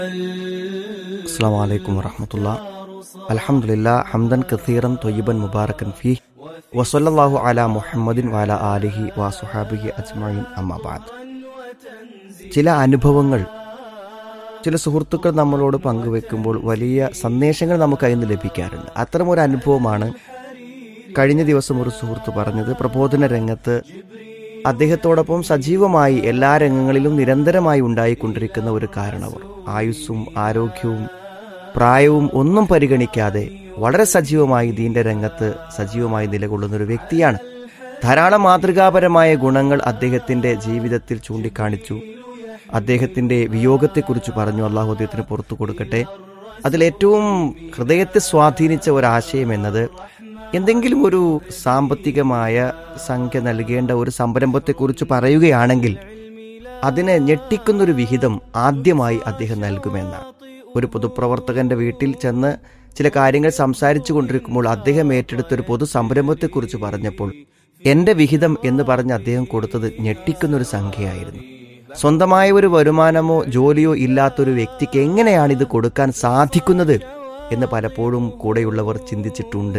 السلام عليكم ورحمة الله الحمد لله حمدا كثيرا طيبا مباركا فيه وصلى الله على محمد وعلى آله وصحابه أجمعين أما بعد ചില അനുഭവങ്ങൾ ചില സുഹൃത്തുക്കൾ നമ്മളോട് പങ്കുവെക്കുമ്പോൾ വലിയ സന്ദേശങ്ങൾ നമുക്ക് അതിൽ നിന്ന് ലഭിക്കാറുണ്ട് അത്തരമൊരു അനുഭവമാണ് കഴിഞ്ഞ ദിവസം ഒരു സുഹൃത്ത് പറഞ്ഞത് പ്രബോധന രംഗത്ത് അദ്ദേഹത്തോടൊപ്പം സജീവമായി എല്ലാ രംഗങ്ങളിലും നിരന്തരമായി ഉണ്ടായിക്കൊണ്ടിരിക്കുന്ന ഒരു കാരണവർ ആയുസ്സും ആരോഗ്യവും പ്രായവും ഒന്നും പരിഗണിക്കാതെ വളരെ സജീവമായി ദീന്റെ രംഗത്ത് സജീവമായി നിലകൊള്ളുന്ന ഒരു വ്യക്തിയാണ് ധാരാളം മാതൃകാപരമായ ഗുണങ്ങൾ അദ്ദേഹത്തിന്റെ ജീവിതത്തിൽ ചൂണ്ടിക്കാണിച്ചു അദ്ദേഹത്തിന്റെ വിയോഗത്തെക്കുറിച്ച് പറഞ്ഞു അള്ളാഹു അദ്ദേഹത്തിന് പുറത്തു കൊടുക്കട്ടെ അതിലേറ്റവും ഹൃദയത്തെ സ്വാധീനിച്ച ഒരാശയം എന്നത് എന്തെങ്കിലും ഒരു സാമ്പത്തികമായ സംഖ്യ നൽകേണ്ട ഒരു സംരംഭത്തെക്കുറിച്ച് പറയുകയാണെങ്കിൽ അതിനെ ഞെട്ടിക്കുന്നൊരു വിഹിതം ആദ്യമായി അദ്ദേഹം നൽകുമെന്നാണ് ഒരു പൊതുപ്രവർത്തകന്റെ വീട്ടിൽ ചെന്ന് ചില കാര്യങ്ങൾ സംസാരിച്ചു കൊണ്ടിരിക്കുമ്പോൾ അദ്ദേഹം ഏറ്റെടുത്ത ഒരു പൊതു സംരംഭത്തെക്കുറിച്ച് പറഞ്ഞപ്പോൾ എന്റെ വിഹിതം എന്ന് പറഞ്ഞ് അദ്ദേഹം കൊടുത്തത് ഞെട്ടിക്കുന്നൊരു സംഖ്യയായിരുന്നു സ്വന്തമായ ഒരു വരുമാനമോ ജോലിയോ ഇല്ലാത്തൊരു വ്യക്തിക്ക് എങ്ങനെയാണ് ഇത് കൊടുക്കാൻ സാധിക്കുന്നത് എന്ന് പലപ്പോഴും കൂടെയുള്ളവർ ചിന്തിച്ചിട്ടുണ്ട്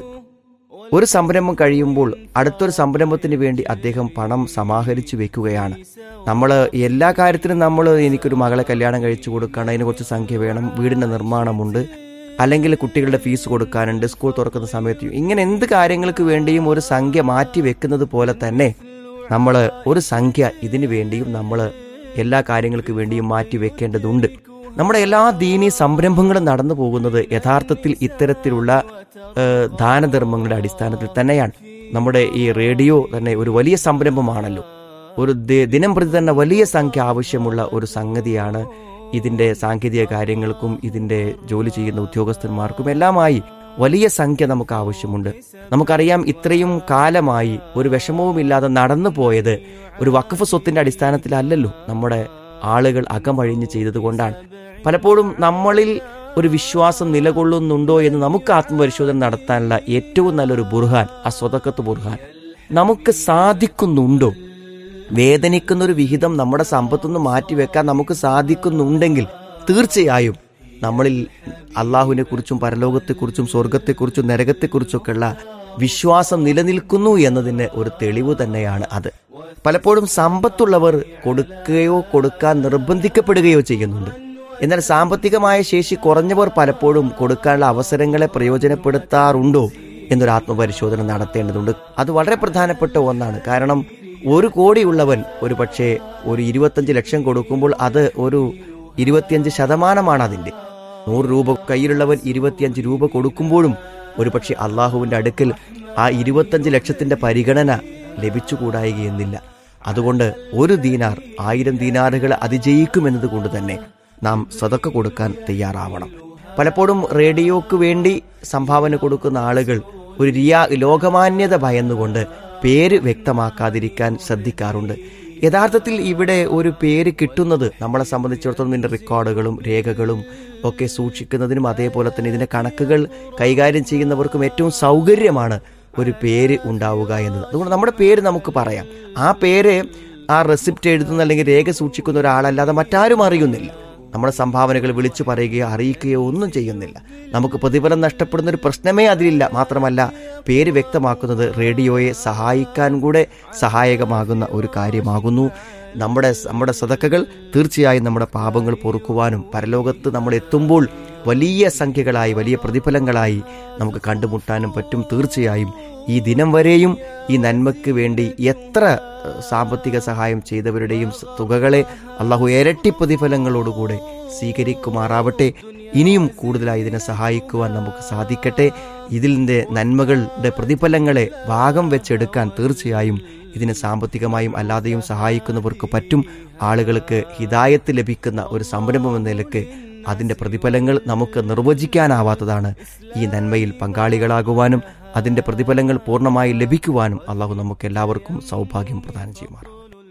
ഒരു സംരംഭം കഴിയുമ്പോൾ അടുത്തൊരു സംരംഭത്തിന് വേണ്ടി അദ്ദേഹം പണം സമാഹരിച്ചു വെക്കുകയാണ് നമ്മൾ എല്ലാ കാര്യത്തിനും നമ്മൾ എനിക്കൊരു മകളെ കല്യാണം കഴിച്ചു കൊടുക്കണം അതിന് കുറച്ച് സംഖ്യ വേണം വീടിന്റെ നിർമ്മാണമുണ്ട് അല്ലെങ്കിൽ കുട്ടികളുടെ ഫീസ് കൊടുക്കാനുണ്ട് സ്കൂൾ തുറക്കുന്ന സമയത്ത് ഇങ്ങനെ എന്ത് കാര്യങ്ങൾക്ക് വേണ്ടിയും ഒരു സംഖ്യ മാറ്റി വെക്കുന്നത് പോലെ തന്നെ നമ്മൾ ഒരു സംഖ്യ ഇതിനു വേണ്ടിയും നമ്മൾ എല്ലാ കാര്യങ്ങൾക്ക് വേണ്ടിയും മാറ്റി വെക്കേണ്ടതുണ്ട് നമ്മുടെ എല്ലാ ദീനീ സംരംഭങ്ങളും നടന്നു പോകുന്നത് യഥാർത്ഥത്തിൽ ഇത്തരത്തിലുള്ള ഏഹ്, ദാനധർമ്മങ്ങളുടെ അടിസ്ഥാനത്തിൽ തന്നെയാണ് നമ്മുടെ ഈ റേഡിയോ തന്നെ ഒരു വലിയ സംരംഭമാണല്ലോ ഒരു ദി- ദിനം പ്രതി തന്നെ വലിയ സംഖ്യ ആവശ്യമുള്ള ഒരു സംഗതിയാണ് ഇതിന്റെ സാങ്കേതിക കാര്യങ്ങൾക്കും ഇതിന്റെ ജോലി ചെയ്യുന്ന ഉദ്യോഗസ്ഥന്മാർക്കും എല്ലാമായി വലിയ സംഖ്യ നമുക്ക് ആവശ്യമുണ്ട് നമുക്കറിയാം ഇത്രയും കാലമായി ഒരു വിഷമവുമില്ലാതെ നടന്നു പോയത് ഒരു വഖഫ് സ്വത്തിന്റെ അടിസ്ഥാനത്തിലല്ലല്ലോ നമ്മുടെ ആളുകൾ അകമഴിഞ്ഞ് ചെയ്തതുകൊണ്ടാണ് പലപ്പോഴും നമ്മളിൽ ഒരു വിശ്വാസം നിലകൊള്ളുന്നുണ്ടോ എന്ന് നമുക്ക് ആത്മപരിശോധന നടത്താനുള്ള ഏറ്റവും നല്ലൊരു ബുർഹാൻ ആ സ്വതക്കത്ത് ബുർഹാൻ നമുക്ക് സാധിക്കുന്നുണ്ടോ വേദനിക്കുന്ന ഒരു വിഹിതം നമ്മുടെ സമ്പത്തുനിന്ന് മാറ്റിവെക്കാൻ നമുക്ക് സാധിക്കുന്നുണ്ടെങ്കിൽ തീർച്ചയായും നമ്മളിൽ അള്ളാഹുവിനെ കുറിച്ചും പരലോകത്തെക്കുറിച്ചും സ്വർഗത്തെക്കുറിച്ചും നരകത്തെക്കുറിച്ചൊക്കെയുള്ള വിശ്വാസം നിലനിൽക്കുന്നു എന്നതിന് ഒരു തെളിവ് തന്നെയാണ് അത് പലപ്പോഴും സമ്പത്തുള്ളവർ കൊടുക്കുകയോ കൊടുക്കാൻ നിർബന്ധിക്കപ്പെടുകയോ ചെയ്യുന്നുണ്ട് എന്നാൽ സാമ്പത്തികമായ ശേഷി കുറഞ്ഞവർ പലപ്പോഴും കൊടുക്കാനുള്ള അവസരങ്ങളെ പ്രയോജനപ്പെടുത്താറുണ്ടോ എന്നൊരു ആത്മപരിശോധന നടത്തേണ്ടതുണ്ട് അത് വളരെ പ്രധാനപ്പെട്ട ഒന്നാണ് കാരണം ഒരു കോടിയുള്ളവൻ ഒരു പക്ഷേ ഒരു ഇരുപത്തഞ്ച് ലക്ഷം കൊടുക്കുമ്പോൾ അത് ഒരു ഇരുപത്തിയഞ്ച് ശതമാനമാണ് അതിന്റെ നൂറ് രൂപ കയ്യിലുള്ളവൻ ഇരുപത്തിയഞ്ച് രൂപ കൊടുക്കുമ്പോഴും ഒരുപക്ഷെ അള്ളാഹുവിന്റെ അടുക്കൽ ആ ഇരുപത്തഞ്ച് ലക്ഷത്തിന്റെ പരിഗണന ലഭിച്ചുകൂടായികയെന്നില്ല അതുകൊണ്ട് ഒരു ദീനാർ ആയിരം ദീനാറുകൾ അതിജയിക്കുമെന്നത് കൊണ്ട് തന്നെ നാം സതക്ക കൊടുക്കാൻ തയ്യാറാവണം പലപ്പോഴും റേഡിയോക്ക് വേണ്ടി സംഭാവന കൊടുക്കുന്ന ആളുകൾ ഒരു റിയാ ലോകമാന്യത ഭയന്നുകൊണ്ട് പേര് വ്യക്തമാക്കാതിരിക്കാൻ ശ്രദ്ധിക്കാറുണ്ട് യഥാർത്ഥത്തിൽ ഇവിടെ ഒരു പേര് കിട്ടുന്നത് നമ്മളെ സംബന്ധിച്ചിടത്തോളം ഇതിന്റെ റെക്കോർഡുകളും രേഖകളും ഒക്കെ സൂക്ഷിക്കുന്നതിനും അതേപോലെ തന്നെ ഇതിന്റെ കണക്കുകൾ കൈകാര്യം ചെയ്യുന്നവർക്കും ഏറ്റവും സൗകര്യമാണ് ഒരു പേര് ഉണ്ടാവുക എന്നത് അതുകൊണ്ട് നമ്മുടെ പേര് നമുക്ക് പറയാം ആ പേര് ആ റെസിപ്റ്റ് എഴുതുന്ന അല്ലെങ്കിൽ രേഖ സൂക്ഷിക്കുന്ന ഒരാളല്ലാതെ മറ്റാരും അറിയുന്നില്ല നമ്മുടെ സംഭാവനകൾ വിളിച്ചു പറയുകയോ അറിയിക്കുകയോ ഒന്നും ചെയ്യുന്നില്ല നമുക്ക് പ്രതിഫലം നഷ്ടപ്പെടുന്ന ഒരു പ്രശ്നമേ അതിലില്ല മാത്രമല്ല പേര് വ്യക്തമാക്കുന്നത് റേഡിയോയെ സഹായിക്കാൻ കൂടെ സഹായകമാകുന്ന ഒരു കാര്യമാകുന്നു നമ്മുടെ നമ്മുടെ സതക്കകൾ തീർച്ചയായും നമ്മുടെ പാപങ്ങൾ പൊറുക്കുവാനും പരലോകത്ത് നമ്മൾ എത്തുമ്പോൾ വലിയ സംഖ്യകളായി വലിയ പ്രതിഫലങ്ങളായി നമുക്ക് കണ്ടുമുട്ടാനും പറ്റും തീർച്ചയായും ഈ ദിനം വരെയും ഈ നന്മയ്ക്ക് വേണ്ടി എത്ര ഏഹ്, സാമ്പത്തിക സഹായം ചെയ്തവരുടെയും സ- തുകകളെ അള്ളാഹു ഇരട്ടി പ്രതിഫലങ്ങളോടുകൂടെ സ്വീകരിക്കുമാറാവട്ടെ ഇനിയും കൂടുതലായി ഇതിനെ സഹായിക്കുവാൻ നമുക്ക് സാധിക്കട്ടെ ഇതിൻ്റെ നന്മകളുടെ പ്രതിഫലങ്ങളെ ഭാഗം വെച്ചെടുക്കാൻ തീർച്ചയായും ഇതിനെ സാമ്പത്തികമായും അല്ലാതെയും സഹായിക്കുന്നവർക്ക് പറ്റും ആളുകൾക്ക് ഹിതായത്ത് ലഭിക്കുന്ന ഒരു സംരംഭം എന്ന നിലക്ക് അതിന്റെ പ്രതിഫലങ്ങൾ നമുക്ക് നിർവചിക്കാനാവാത്തതാണ് ഈ നന്മയിൽ പങ്കാളികളാകുവാനും അതിന്റെ പ്രതിഫലങ്ങൾ പൂർണ്ണമായി ലഭിക്കുവാനും അള്ളാഹു നമുക്ക് എല്ലാവർക്കും സൗഭാഗ്യം പ്രദാനം ചെയ്യുമാറാം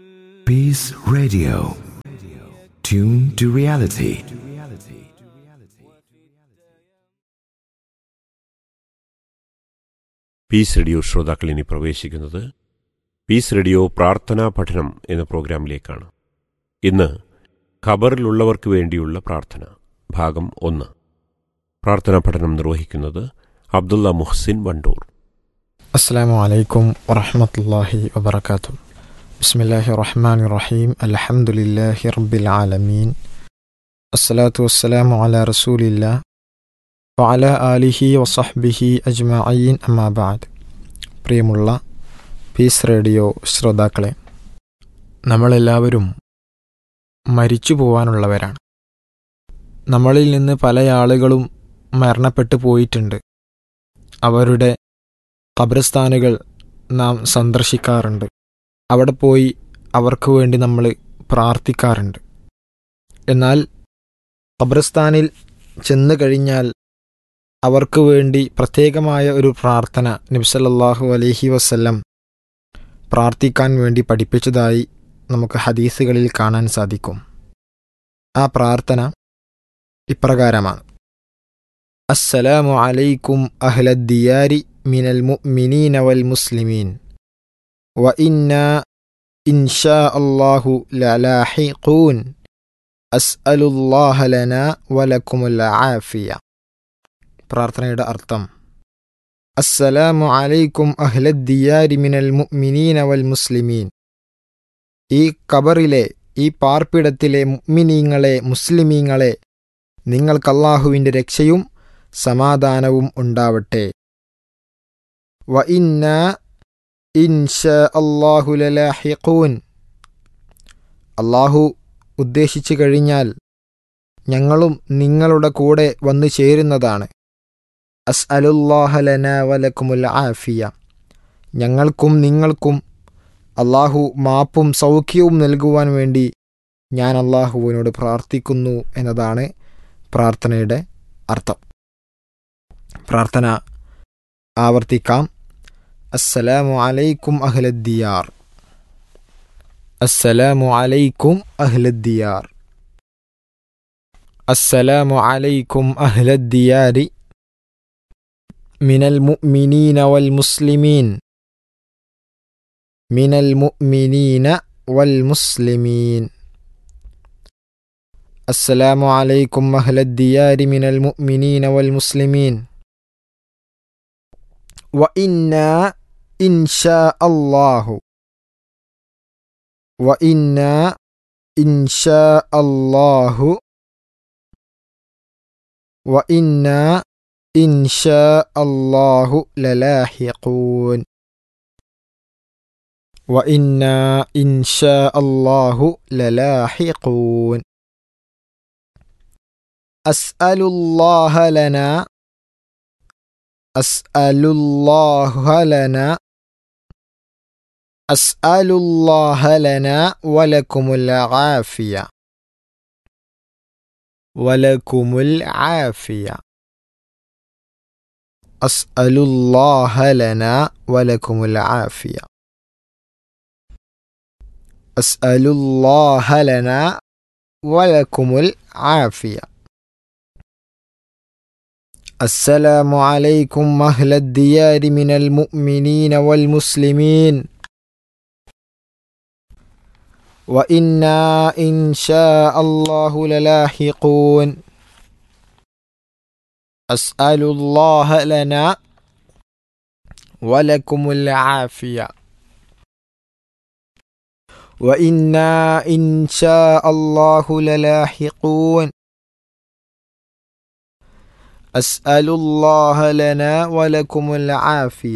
Peace Radio. Tune to reality. Peace radio ശ്രോതാക്കൾ ഇനി പ്രവേശിക്കുന്നത് പീസ് റേഡിയോ പ്രാർത്ഥനാ പഠനം എന്ന പ്രോഗ്രാമിലേക്കാണ് ഇന്ന് ഖബറിലുള്ളവർക്ക് വേണ്ടിയുള്ള പ്രാർത്ഥന ഭാഗം ഒന്ന് പ്രാർത്ഥനാ പഠനം നിർവഹിക്കുന്നത് അബ്ദുള്ള മുഹ്സിൻ വണ്ടൂർ السلام عليكم ورحمة الله وبركاته بسم الله الرحمن الرحيم الحمد لله رب العالمين الصلاة والسلام على رسول الله وعلى آله وصحبه أجمعين أما بعد പ്രിയമുള്ള പീസ് റേഡിയോ ശ്രോതാക്കളെ നമ്മളെല്ലാവരും മരിച്ചു പോവാനുള്ളവരാണ് നമ്മളിൽ നിന്ന് പല ആളുകളും മരണപ്പെട്ടു പോയിട്ടുണ്ട് അവരുടെ ഖബർസ്ഥാനുകൾ നാം സന്ദർശിക്കാറുണ്ട് അവിടെ പോയി അവർക്ക് വേണ്ടി നമ്മൾ പ്രാർത്ഥിക്കാറുണ്ട് എന്നാൽ ഖബർസ്ഥാനിൽ ചെന്നു കഴിഞ്ഞാൽ അവർക്ക് വേണ്ടി പ്രത്യേകമായ ഒരു പ്രാർത്ഥന നബ്സല്ലാഹു അലൈഹി വസല്ലം പ്രാർത്ഥിക്കാൻ വേണ്ടി പഠിപ്പിച്ചതായി നമുക്ക് ഹദീസുകളിൽ കാണാൻ സാധിക്കും ആ പ്രാർത്ഥന ഇപ്രകാരമാണ് അസ്സലാമു അലൈക്കും അഹ്ലദ്ദിയാരി من المؤمنين والمسلمين وإنا إن شاء الله للاحقون أسأل الله لنا ولكم العافية പ്രാർത്ഥനയുടെ അർത്ഥം അസ്സലാമു അലൈക്കും അഹ്ലദ്ദിയാരി മിനൽ മുഅ്മിനീന വൽ മുസ്ലിമീൻ ഈ കബറിലെ ഈ പാർപ്പിടത്തിലെ മുഅ്മിനീങ്ങളെ മുസ്ലിമീങ്ങളെ നിങ്ങൾക്ക് അള്ളാഹുവിൻ്റെ രക്ഷയും സമാധാനവും ഉണ്ടാവട്ടെ وإنا إن شاء الله للاحقون അള്ളാഹു ഉദ്ദേശിച്ചു കഴിഞ്ഞാൽ ഞങ്ങളും നിങ്ങളുടെ കൂടെ വന്നു ചേരുന്നതാണ് അസ് അലുല്ലാഹലന വലക്കുമുൽ ആഫിയ ഞങ്ങൾക്കും നിങ്ങൾക്കും അള്ളാഹു മാപ്പും സൗഖ്യവും നൽകുവാൻ വേണ്ടി ഞാൻ അള്ളാഹുവിനോട് പ്രാർത്ഥിക്കുന്നു എന്നതാണ് പ്രാർത്ഥനയുടെ അർത്ഥം പ്രാർത്ഥന ആവർത്തിക്കാം അസ്സലാമു അലൈക്കും അഹ്ലദ്ദിയാർ അസ്സലാമു അലൈക്കും അഹ്ലദ്ദിയാർ അസ്സലാമു അലൈക്കും അഹ്ലദ്ദിയാരി മിനൽ മുഅ്മിനീന വൽ മുസ്ലിമീൻ മിനൽ മുഅ്മിനീന വൽ മുസ്ലിമീൻ അസ്സലാമു അലൈക്കും അഹ്ലദ്ദിയാരി മിനൽ മുഅ്മിനീന വൽ മുസ്ലിമീൻ وإنا إن شاء الله وإنا إن شاء الله وإنا إن شاء الله للاحقون وإنا إن شاء الله للاحقون أسأل الله لنا أسأل الله لنا أسأل الله لنا ولكم العافية ولكم العافية أسأل الله لنا ولكم العافية أسأل الله لنا ولكم العافية السلام عليكم أهل الديار من المؤمنين والمسلمين وإنا إن شاء الله للاحقون أسأل الله لنا ولكم العافية وإنا إن شاء الله للاحقون അസ്അലുല്ലാഹ ലന വലക്കുമുൽ ആഫിയ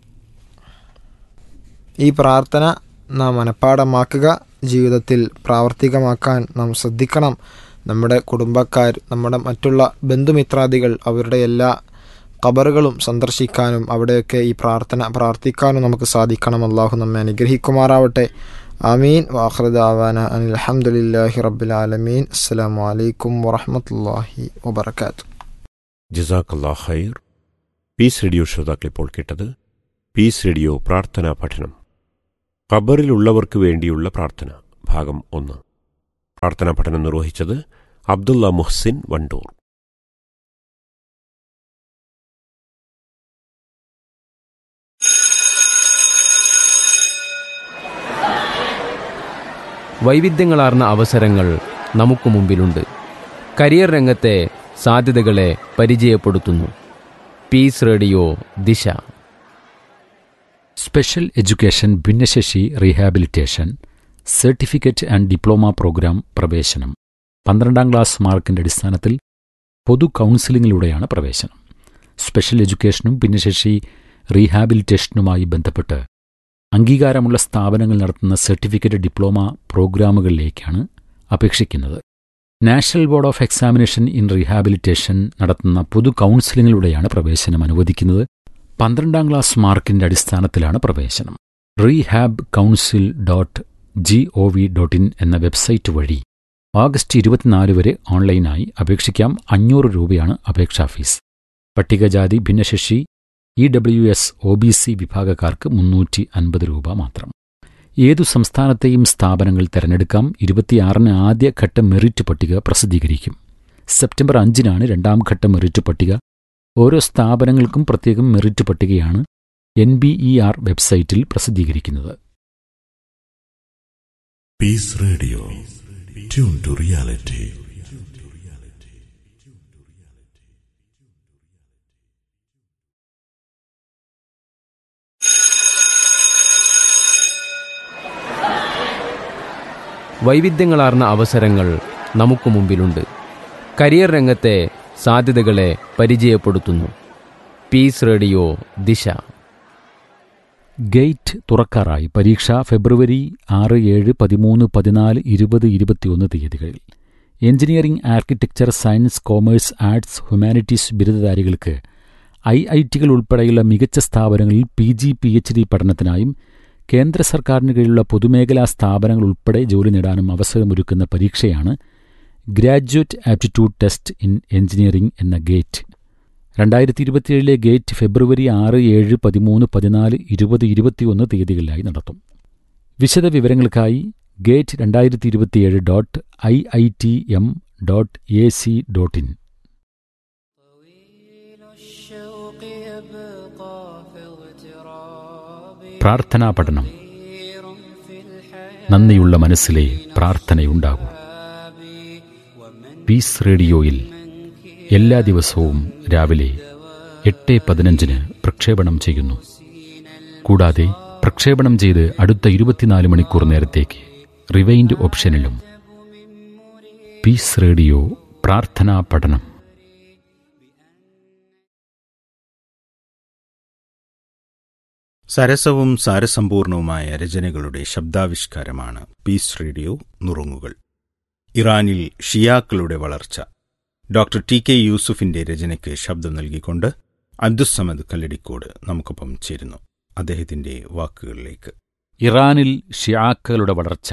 ഈ പ്രാർത്ഥന നാം മനഃപ്പാടമാക്കുക ജീവിതത്തിൽ പ്രാവർത്തികമാക്കാൻ നാം ശ്രദ്ധിക്കണം നമ്മുടെ കുടുംബക്കാർ നമ്മുടെ മറ്റുള്ള ബന്ധുമിത്രാദികൾ അവരുടെ എല്ലാ ഖബറുകളും സന്ദർശിക്കാനും അവിടെയൊക്കെ ഈ പ്രാർത്ഥന പ്രാർത്ഥിക്കാനും നമുക്ക് സാധിക്കണം അള്ളാഹു നമ്മെ അനുഗ്രഹിക്കുമാറാവട്ടെ ആമീൻ വാഹൃദാവാന അനിൽ അഹമ്മദില്ലാഹി റബ്ബിൽ ആലമീൻ അസ്സാം വലൈക്കും വറഹമത്തല്ലാഹി വബർക്കാത്തു ജസാക്കല്ലാ ഖൈർ പീസ് റേഡിയോ ശ്രോതാക്കൾ ഇപ്പോൾ കേട്ടത് പീസ് റേഡിയോ പ്രാർത്ഥനാ പഠനം ഖബറിലുള്ളവർക്ക് വേണ്ടിയുള്ള പ്രാർത്ഥന ഭാഗം ഒന്ന് പ്രാർത്ഥനാ പഠനം നിർവഹിച്ചത് അബ്ദുള്ള മുഹ്സിൻ വണ്ടൂർ വൈവിധ്യങ്ങളാർന്ന അവസരങ്ങൾ നമുക്ക് മുമ്പിലുണ്ട് കരിയർ രംഗത്തെ സാധ്യതകളെ പരിചയപ്പെടുത്തുന്നു peace radio Disha special education ഭിന്നശേഷി rehabilitation certificate and diploma program പ്രവേശനം പന്ത്രണ്ടാം ക്ലാസ് മാർക്കിന്റെ അടിസ്ഥാനത്തിൽ പൊതു കൗൺസിലിങ്ങിലൂടെയാണ് പ്രവേശനം സ്പെഷ്യൽ എഡ്യൂക്കേഷനും ഭിന്നശേഷി റീഹാബിലിറ്റേഷനുമായി ബന്ധപ്പെട്ട് അംഗീകാരമുള്ള സ്ഥാപനങ്ങൾ നടത്തുന്ന സർട്ടിഫിക്കറ്റ് ഡിപ്ലോമ പ്രോഗ്രാമുകളിലേക്കാണ് അപേക്ഷിക്കുന്നത് national board of examination in rehabilitation നടത്തുന്ന പൊതു കൗൺസിലിങ്ങിലൂടെയാണ് പ്രവേശനം അനുവദിക്കുന്നത് പന്ത്രണ്ടാം ക്ലാസ് മാർക്കിന്റെ അടിസ്ഥാനത്തിലാണ് പ്രവേശനം rehab council dot G O V dot in എന്ന വെബ്സൈറ്റ് വഴി ഓഗസ്റ്റ് ഇരുപത്തിനാല് വരെ ഓൺലൈനായി അപേക്ഷിക്കാം അഞ്ഞൂറ് രൂപയാണ് അപേക്ഷാ ഫീസ് പട്ടികജാതി ഭിന്നശേഷി E W S O B C വിഭാഗക്കാർക്ക് മുന്നൂറ്റി അൻപത് രൂപ മാത്രം ഏതു സംസ്ഥാനത്തെയും സ്ഥാപനങ്ങൾ തെരഞ്ഞെടുക്കാം ഇരുപത്തിയാറിന് ആദ്യഘട്ട മെറിറ്റ് പട്ടിക പ്രസിദ്ധീകരിക്കും സെപ്റ്റംബർ അഞ്ചിനാണ് രണ്ടാം ഘട്ട മെറിറ്റ് പട്ടിക ഓരോ സ്ഥാപനങ്ങൾക്കും പ്രത്യേകം മെറിറ്റ് പട്ടികയാണ് എൻ ബി ഇ ആർ വെബ്സൈറ്റിൽ പ്രസിദ്ധീകരിക്കുന്നത് Peace Radio. Tune to reality. വൈവിധ്യങ്ങളാർന്ന അവസരങ്ങൾ നമുക്ക് മുമ്പിലുണ്ട് കരിയർ രംഗത്തെ സാധ്യതകളെ പരിചയപ്പെടുത്തുന്നു പീസ് റേഡിയോ ദിശ ഗേറ്റ് തുറക്കാറായി പരീക്ഷ ഫെബ്രുവരി ആറ് ഏഴ് പതിമൂന്ന് പതിനാല് ഇരുപത് ഇരുപത്തിയൊന്ന് തീയതികളിൽ engineering architecture science commerce arts humanities ബിരുദധാരികൾക്ക് ഐ ഐ ടികൾ ഉൾപ്പെടെയുള്ള മികച്ച സ്ഥാപനങ്ങളിൽ P G P H D പഠനത്തിനായും കേന്ദ്ര സർക്കാരിന് കീഴിലുള്ള പൊതുമേഖലാ സ്ഥാപനങ്ങൾ ഉൾപ്പെടെ ജോലി നേടാനും അവസരമൊരുക്കുന്ന പരീക്ഷയാണ് graduate aptitude test in engineering എന്ന ഗേറ്റ് രണ്ടായിരത്തി ഇരുപത്തിയേഴിലെ ഗേറ്റ് ഫെബ്രുവരി ആറ് ഏഴ് പതിമൂന്ന് പതിനാല് ഇരുപത് ഇരുപത്തിയൊന്ന് തീയതികളിലായി നടത്തും വിശദ വിവരങ്ങൾക്കായി ഗേറ്റ് രണ്ടായിരത്തി ഇരുപത്തിയേഴ് dot I I T M dot A C dot in പ്രാർത്ഥനാ പഠനം നന്ദിയുള്ള മനസ്സിലെ പ്രാർത്ഥനയുണ്ടാകൂ പീസ് റേഡിയോയിൽ എല്ലാ ദിവസവും രാവിലെ എട്ട് പതിനഞ്ചിന് പ്രക്ഷേപണം ചെയ്യുന്നു കൂടാതെ പ്രക്ഷേപണം ചെയ്ത് അടുത്ത ഇരുപത്തിനാല് മണിക്കൂർ നേരത്തേക്ക് റിവൈൻഡ് ഓപ്ഷനിലും പീസ് റേഡിയോ പ്രാർത്ഥനാ പഠനം സരസവും സാരസമ്പൂർണവുമായ രചനകളുടെ ശബ്ദാവിഷ്കാരമാണ് പീസ് റേഡിയോ നുറുങ്ങുകൾ ഇറാനിൽ ഷിയാക്കളുടെ വളർച്ച ഡോക്ടർ ടി കെ യൂസുഫിന്റെ രചനയ്ക്ക് ശബ്ദം നൽകിക്കൊണ്ട് അബ്ദുസമദ് കല്ലടിക്കോട് നമുക്കൊപ്പം ചേരുന്നു അദ്ദേഹത്തിന്റെ വാക്കുകളിലേക്ക് ഇറാനിൽ ഷിയാക്കളുടെ വളർച്ച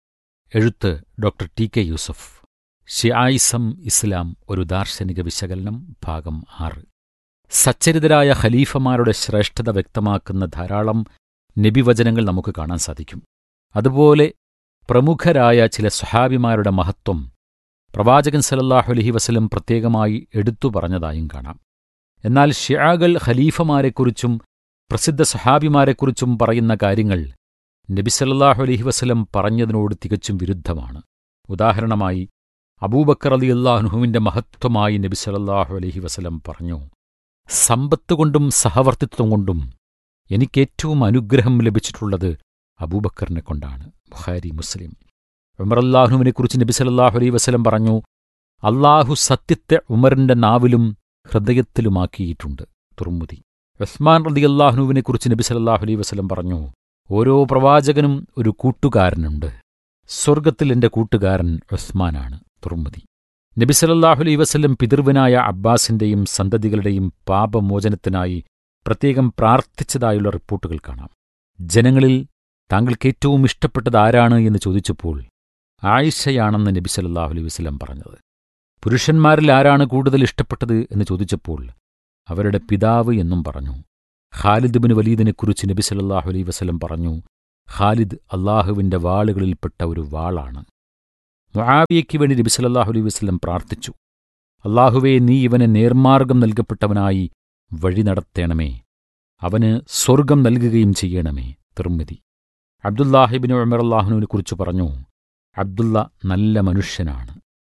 എഴുത്ത് ഡോക്ടർ ടി കെ യൂസഫ് ഷിയായിസം ഇസ്ലാം ഒരു ദാർശനിക വിശകലനം ഭാഗം ആറ് സച്ചരിതരായ ഖലീഫമാരുടെ ശ്രേഷ്ഠത വ്യക്തമാക്കുന്ന ധാരാളം നബിവചനങ്ങൾ നമുക്ക് കാണാൻ സാധിക്കും അതുപോലെ പ്രമുഖരായ ചില സ്വഹാബിമാരുടെ മഹത്വം പ്രവാചകൻ സലല്ലാഹു അലഹി വസലം പ്രത്യേകമായി എടുത്തു പറഞ്ഞതായും കാണാം എന്നാൽ ഷിയാകൾ ഖലീഫമാരെക്കുറിച്ചും പ്രസിദ്ധ സഹാബിമാരെക്കുറിച്ചും പറയുന്ന കാര്യങ്ങൾ നബി സല്ലാഹു അലഹി വസലം പറഞ്ഞതിനോട് തികച്ചും വിരുദ്ധമാണ് ഉദാഹരണമായി അബൂബക്കർ അലി അള്ളാഹുവിന്റെ മഹത്വമായി നബി സല്ലാഹു അലഹി വസലം പറഞ്ഞു സമ്പത്ത് കൊണ്ടും സഹവർത്തിത്വം കൊണ്ടും എനിക്കേറ്റവും അനുഗ്രഹം ലഭിച്ചിട്ടുള്ളത് അബൂബക്കറിനെ കൊണ്ടാണ് ബുഖാരി മുസ്ലിം ഉമറല്ലാഹുവിനെക്കുറിച്ച് നബി സല്ലാഹു അലൈ വസലം പറഞ്ഞു അള്ളാഹു സത്യത്തെ ഉമറിന്റെ നാവിലും ഹൃദയത്തിലുമാക്കിയിട്ടുണ്ട് തുർമുതി ഉസ്മാൻ റതി അള്ളാഹുവിനെക്കുറിച്ച് നബി സല്ലാഹു അലൈ വസലം പറഞ്ഞു ഓരോ പ്രവാചകനും ഒരു കൂട്ടുകാരനുണ്ട് സ്വർഗത്തിൽ എന്റെ കൂട്ടുകാരൻ ഉസ്മാനാണ് തുർമുതി നബി സല്ലാഹു അലൈ വസല്ലം പിതൃവനായ അബ്ബാസിന്റെയും സന്തതികളുടെയും പാപമോചനത്തിനായി പ്രത്യേകം പ്രാർത്ഥിച്ചതായുള്ള റിപ്പോർട്ടുകൾ കാണാം ജനങ്ങളിൽ താങ്കൾക്ക് ഏറ്റവും ഇഷ്ടപ്പെട്ടത് ആരാണ് എന്ന് ചോദിച്ചപ്പോൾ ആയിഷയാണെന്ന് നബി സല്ലാഹു അലൈഹി വസല്ലം പറഞ്ഞത് പുരുഷന്മാരിൽ ആരാണ് കൂടുതൽ ഇഷ്ടപ്പെട്ടത് എന്ന് ചോദിച്ചപ്പോൾ അവരുടെ പിതാവ് എന്നും പറഞ്ഞു ഖാലിദ് ബിൻ വലീദിനെക്കുറിച്ച് നബി സല്ലാഹു അലൈഹി വസല്ലം പറഞ്ഞു ഖാലിദ് അള്ളാഹുവിന്റെ വാളുകളിൽപ്പെട്ട ഒരു വാളാണ് മുആവിയയ്ക്ക് വേണ്ടി നബി സല്ലല്ലാഹു അലൈഹി വസല്ലം പ്രാർത്ഥിച്ചു അള്ളാഹുവേ നീ ഇവനെ നേർമാർഗം നൽകപ്പെട്ടവനായി വഴി നടത്തേണമേ അവന് സ്വർഗം നൽകുകയും ചെയ്യണമേ തിർമിതി അബ്ദുല്ലാഹിബിന് ഉമർ അള്ളാഹുവിനെ കുറിച്ച് പറഞ്ഞു അബ്ദുള്ള നല്ല മനുഷ്യനാണ്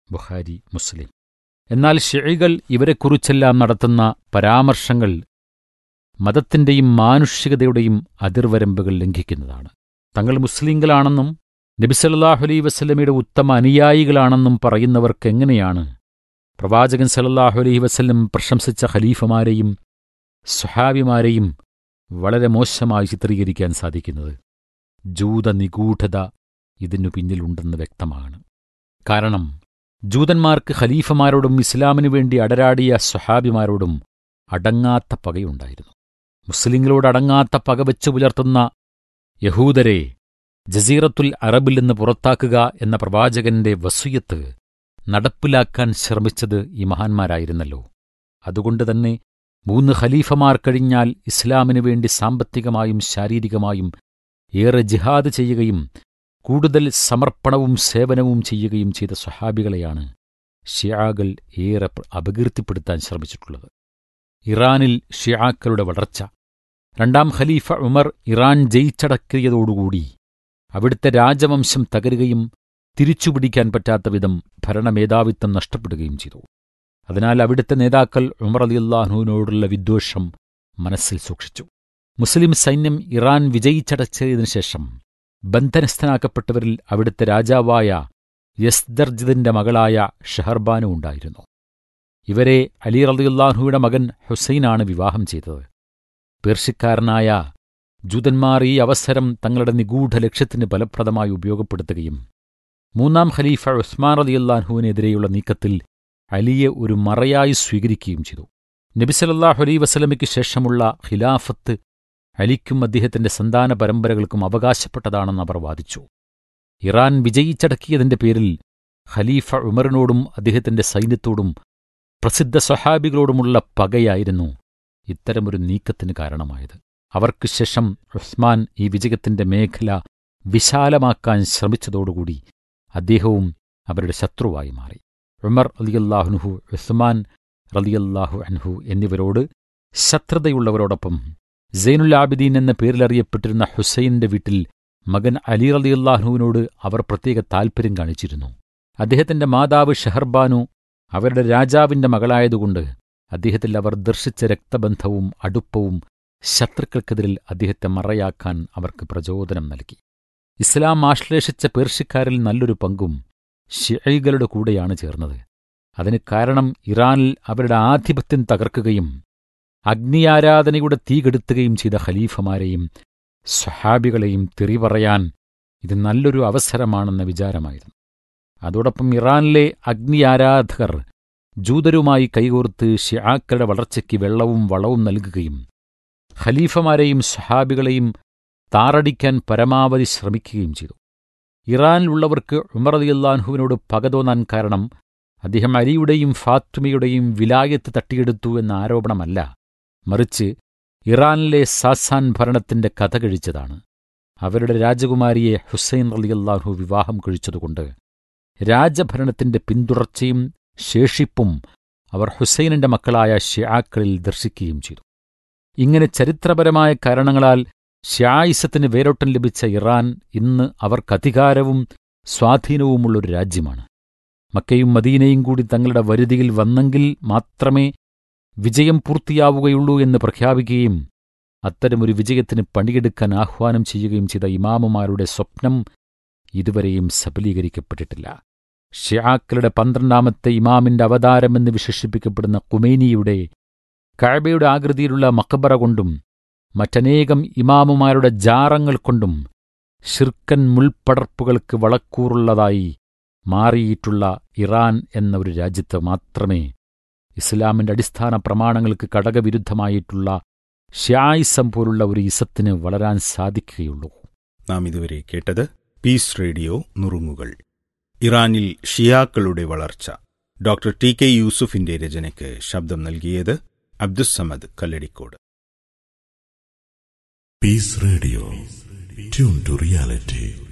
ബുഹാരി മുസ്ലിം എന്നാൽ ഷിഴികൾ ഇവരെക്കുറിച്ചെല്ലാം നടത്തുന്ന പരാമർശങ്ങൾ മതത്തിന്റെയും മാനുഷികതയുടെയും അതിർവരമ്പുകൾ ലംഘിക്കുന്നതാണ് തങ്ങൾ മുസ്ലിങ്ങളാണെന്നും നബിസല്ലാഹു അലൈ വസ്ലമയുടെ ഉത്തമ അനുയായികളാണെന്നും പറയുന്നവർക്ക് എങ്ങനെയാണ് പ്രവാചകൻ സലല്ലാഹു അലൈഹി വസ്ല്ലം പ്രശംസിച്ച ഖലീഫമാരെയും സുഹാബിമാരെയും വളരെ മോശമായി ചിത്രീകരിക്കാൻ സാധിക്കുന്നത് ജൂത നിഗൂഢത ഇതിനു പിന്നിലുണ്ടെന്ന് വ്യക്തമാണ് കാരണം ജൂതന്മാർക്ക് ഖലീഫമാരോടും ഇസ്ലാമിനു വേണ്ടി അടരാടിയ സ്വഹാബിമാരോടും അടങ്ങാത്ത പകയുണ്ടായിരുന്നു മുസ്ലിങ്ങളോട് അടങ്ങാത്ത പക വെച്ചു പുലർത്തുന്ന യഹൂദരെ ജസീറത്തുൽ അറബിൽ നിന്ന് പുറത്താക്കുക എന്ന പ്രവാചകന്റെ വസുയത്ത് നടപ്പിലാക്കാൻ ശ്രമിച്ചത് ഈ മഹാന്മാരായിരുന്നല്ലോ അതുകൊണ്ട് തന്നെ മൂന്ന് ഖലീഫമാർ കഴിഞ്ഞാൽ ഇസ്ലാമിനു വേണ്ടി സാമ്പത്തികമായും ശാരീരികമായും ഏറെ ജിഹാദ് ചെയ്യുകയും കൂടുതൽ സമർപ്പണവും സേവനവും ചെയ്യുകയും ചെയ്ത സ്വഹാബികളെയാണ് ഷിയാകൾ ഏറെ അപകീർത്തിപ്പെടുത്താൻ ശ്രമിച്ചിട്ടുള്ളത് ഇറാനിൽ ഷിയാക്കളുടെ വളർച്ച രണ്ടാം ഖലീഫ ഉമർ ഇറാൻ ജയിച്ചടക്കിയതോടുകൂടി അവിടുത്തെ രാജവംശം തകരുകയും തിരിച്ചുപിടിക്കാൻ പറ്റാത്ത വിധം ഭരണമേധാവിത്വം നഷ്ടപ്പെടുകയും ചെയ്തു അതിനാൽ അവിടുത്തെ നേതാക്കൾ ഉമർ അലിയല്ലാഹുവിനോടുള്ള വിദ്വേഷം മനസ്സിൽ സൂക്ഷിച്ചു മുസ്ലിം സൈന്യം ഇറാൻ വിജയിച്ചടച്ചതിനു ശേഷം ബന്ധനസ്ഥനാക്കപ്പെട്ടവരിൽ അവിടുത്തെ രാജാവായ യസ്ദർജിദിന്റെ മകളായ ഷഹർബാനു ഉണ്ടായിരുന്നു ഇവരെ അലി റലിയുല്ലാഹുയുടെ മകൻ ഹുസൈനാണ് വിവാഹം ചെയ്തത് പേർഷ്യക്കാരനായ ജൂതന്മാർ ഈ അവസരം തങ്ങളുടെ നിഗൂഢ ലക്ഷ്യത്തിന് ഫലപ്രദമായി ഉപയോഗപ്പെടുത്തുകയും മൂന്നാം ഖലീഫ ഉസ്മാൻ റലിയുല്ലാഹുവിനെതിരെയുള്ള നീക്കത്തിൽ അലിയെ ഒരു മറയായി സ്വീകരിക്കുകയും ചെയ്തു നബിസലല്ലാഹു അലൈ വസലമയ്ക്ക് ശേഷമുള്ള ഖിലാഫത്ത് അലിക്കും അദ്ദേഹത്തിന്റെ സന്താന പരമ്പരകൾക്കും അവകാശപ്പെട്ടതാണെന്ന് അവർ വാദിച്ചു ഇറാൻ വിജയിച്ചടക്കിയതിന്റെ പേരിൽ ഖലീഫ ഉമറിനോടും അദ്ദേഹത്തിന്റെ സൈന്യത്തോടും പ്രസിദ്ധ സ്വഹാബികളോടുമുള്ള പകയായിരുന്നു ഇത്തരമൊരു നീക്കത്തിന് കാരണമായത് അവർക്ക് ശേഷം ഉസ്മാൻ ഈ വിജയത്തിന്റെ മേഖല വിശാലമാക്കാൻ ശ്രമിച്ചതോടുകൂടി അദ്ദേഹവും അവരുടെ ശത്രുവായി മാറി ഉമർ റലിയല്ലാഹുനുഹു ഉസ്മാൻ റലിയല്ലാഹു അൻഹു എന്നിവരോട് ശത്രുതയുള്ളവരോടൊപ്പം സൈനുൽ ആബിദീൻ എന്ന പേരിലറിയപ്പെട്ടിരുന്ന ഹുസൈന്റെ വീട്ടിൽ മകൻ അലി റലിയല്ലാഹുവിനോട് അവർ പ്രത്യേക താൽപ്പര്യം കാണിച്ചിരുന്നു അദ്ദേഹത്തിന്റെ മാതാവ് ഷഹർബാനു അവരുടെ രാജാവിന്റെ മകളായതുകൊണ്ട് അദ്ദേഹത്തിൽ അവർ ദർശിച്ച രക്തബന്ധവും അടുപ്പവും ശത്രുക്കൾക്കെതിരിൽ അദ്ദേഹത്തെ മറയാക്കാൻ അവർക്ക് പ്രചോദനം നൽകി ഇസ്ലാം ആശ്ലേഷിച്ച പേർഷ്യക്കാരിൽ നല്ലൊരു പങ്കും ഷിഐകളുടെ കൂടെയാണ് ചേർന്നത് അതിന് കാരണം ഇറാനിൽ അവരുടെ ആധിപത്യം തകർക്കുകയും അഗ്നിയാരാധനയുടെ തീ കെടുത്തുകയും ചെയ്ത ഖലീഫമാരെയും സ്വഹാബികളെയും തെറി പറയാൻ ഇത് നല്ലൊരു അവസരമാണെന്ന വിചാരമായിരുന്നു അതോടൊപ്പം ഇറാനിലെ അഗ്നിയാരാധകർ ജൂതരുമായി കൈകോർത്ത് ഷിയാക്കളുടെ വളർച്ചയ്ക്ക് വെള്ളവും വളവും നൽകുകയും ഖലീഫമാരെയും സ്വഹാബികളെയും താറടിക്കാൻ പരമാവധി ശ്രമിക്കുകയും ചെയ്തു ഇറാനിലുള്ളവർക്ക് ഉമർ അലിയല്ലാൻഹുവിനോട് പക തോന്നാൻ കാരണം അദ്ദേഹം അലിയുടെയും ഫാത്തുമയുടെയും വിലായത്ത് തട്ടിയെടുത്തു എന്ന ആരോപണമല്ല മറിച്ച് ഇറാനിലെ സാസാൻ ഭരണത്തിന്റെ കഥ കഴിച്ചതാണ് അവരുടെ രാജകുമാരിയെ ഹുസൈൻ റലിയല്ലാഹു വിവാഹം കഴിച്ചതുകൊണ്ട് രാജഭരണത്തിന്റെ പിന്തുടർച്ചയും ശേഷിപ്പും അവർ ഹുസൈനിന്റെ മക്കളായ ഷിയാക്കളിൽ ദർശിക്കുകയും ചെയ്തു ഇങ്ങനെ ചരിത്രപരമായ കാരണങ്ങളാൽ ഷ്യായിസത്തിന് വേരോട്ടം ലഭിച്ച ഇറാൻ ഇന്ന് അവർക്ക് അധികാരവും സ്വാധീനവുമുള്ളൊരു രാജ്യമാണ് മക്കയും മദീനയും കൂടി തങ്ങളുടെ വരുതിയിൽ വന്നെങ്കിൽ മാത്രമേ വിജയം പൂർത്തിയാവുകയുള്ളൂ എന്ന് പ്രഖ്യാപിക്കുകയും അത്തരമൊരു വിജയത്തിന് പണിയെടുക്കാൻ ആഹ്വാനം ചെയ്യുകയും ചെയ്ത ഇമാമുമാരുടെ സ്വപ്നം ഇതുവരെയും സബലീകരിക്കപ്പെട്ടിട്ടില്ല ഷിയാക്കളുടെ പന്ത്രണ്ടാമത്തെ ഇമാമിന്റെ അവതാരമെന്ന് വിശേഷിപ്പിക്കപ്പെടുന്ന കുമേനിയുടെ കഴബയുടെ ആകൃതിയിലുള്ള മക്കബറ കൊണ്ടും മറ്റനേകം ഇമാമുമാരുടെ ജാറങ്ങൾ കൊണ്ടും ഷിർക്കൻ മുൾപ്പടർപ്പുകൾക്ക് വളക്കൂറുള്ളതായി മാറിയിട്ടുള്ള ഇറാൻ എന്ന ഒരു രാജ്യത്ത് മാത്രമേ ഇസ്ലാമിന്റെ അടിസ്ഥാന പ്രമാണങ്ങൾക്ക് ഘടകവിരുദ്ധമായിട്ടുള്ള ഷ്യായിസം പോലുള്ള ഒരു ഇസത്തിന് വളരാൻ സാധിക്കുകയുള്ളൂ നാം ഇതുവരെ കേട്ടത് പീസ് റേഡിയോ നുറുങ്ങുകൾ ഇറാനിൽ ഷിയാക്കളുടെ വളർച്ച ഡോക്ടർ ടി കെ യൂസുഫിന്റെ രചനയ്ക്ക് ശബ്ദം നൽകിയത് Abdussamad Kalladikode Peace Radio. Tune to reality.